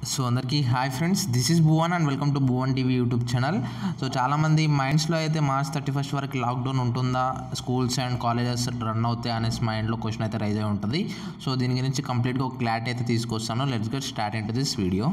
so అందరికీ hi friends this is Bhuvan and welcome to Bhuvan TV YouTube channel so చాలామంది మైండ్స్లో అయితే మార్చ్ థర్టీ ఫస్ట్ వరకు లాక్డౌన్ ఉంటుందా స్కూల్స్ అండ్ కాలేజెస్ రన్ అవుతాయి అనేసి మైండ్లో క్వశ్చన్ అయితే రైజ్ అయి ఉంటుంది సో దీని గురించి కంప్లీట్గా ఒక క్లారిటీ అయితే తీసుకొస్తాను let's get start into this video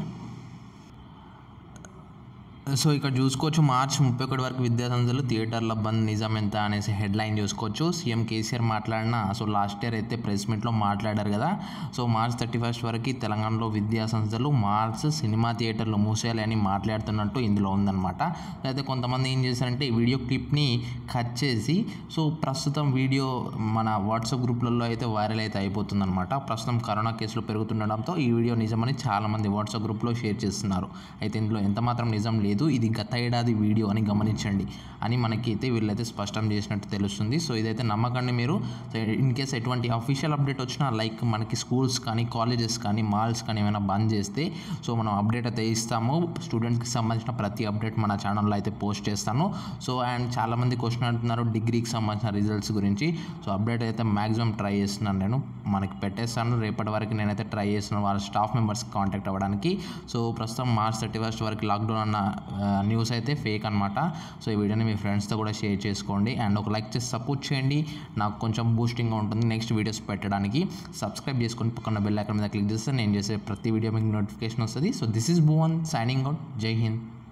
so ఇక్కడ చూసుకోవచ్చు మార్చ్ ముప్పై ఒకటి వరకు విద్యాసంస్థలు థియేటర్ల బంద్ నిజం ఎంత అనేసి హెడ్లైన్ చూసుకోవచ్చు సీఎం కేసీఆర్ మాట్లాడిన సో లాస్ట్ ఇయర్ అయితే ప్రెస్ మీట్లో మాట్లాడారు కదా సో మార్చ్ థర్టీ ఫస్ట్ వరకు తెలంగాణలో విద్యాసంస్థలు మార్చ్ సినిమా థియేటర్లు మూసేయాలి అని మాట్లాడుతున్నట్టు ఇందులో ఉందన్నమాట అయితే కొంతమంది ఏం చేశారంటే ఈ వీడియో క్లిప్ని కట్ చేసి సో ప్రస్తుతం వీడియో మన వాట్సాప్ గ్రూప్లలో అయితే వైరల్ అయితే అయిపోతుందన్నమాట ప్రస్తుతం కరోనా కేసులు పెరుగుతుండడంతో ఈ వీడియో నిజమని చాలామంది వాట్సాప్ గ్రూప్లో షేర్ చేస్తున్నారు అయితే ఇందులో ఎంత మాత్రం నిజం లేదు ఇది గత ఏడాది వీడియో అని గమనించండి అని మనకి అయితే వీళ్ళైతే స్పష్టం చేసినట్టు తెలుస్తుంది సో ఇదైతే నమ్మకండి మీరు ఇన్ కేస్ ఎటువంటి అఫీషియల్ అప్డేట్ వచ్చినా లైక్ మనకి స్కూల్స్ కానీ కాలేజెస్ కానీ మాల్స్ కానీ ఏమైనా బంద్ చేస్తే సో మనం అప్డేట్ అయితే ఇస్తాము స్టూడెంట్స్కి సంబంధించిన ప్రతి అప్డేట్ మన ఛానల్లో అయితే పోస్ట్ చేస్తాను సో అండ్ చాలామంది క్వశ్చన్ అంటున్నారు డిగ్రీకి సంబంధించిన రిజల్ట్స్ గురించి సో అప్డేట్ అయితే మ్యాక్సిమం ట్రై చేస్తున్నాను నేను మనకి పెట్టేస్తాను రేపటి వరకు నేనైతే ట్రై చేస్తున్నాను వాళ్ళ స్టాఫ్ మెంబర్స్కి కాంటాక్ట్ అవ్వడానికి సో ప్రస్తుతం మార్చ్ థర్టీ ఫస్ట్ వరకు లాక్డౌన్ అన్న న్యూస్ అయితే ఫేక్ అనమాట సో ఈ వీడియోని మీ ఫ్రెండ్స్తో కూడా షేర్ చేసుకోండి అండ్ ఒక లైక్ చేసి సపోర్ట్ చేయండి నాకు కొంచెం బూస్టింగ్గా ఉంటుంది నెక్స్ట్ వీడియోస్ పెట్టడానికి సబ్స్క్రైబ్ చేసుకొని పక్కన బెల్ ఐకాన్ మీద క్లిక్ చేస్తే నేను చేసే ప్రతి వీడియో మీకు నోటిఫికేషన్ వస్తుంది so this is Bhuvan signing out Jai Hind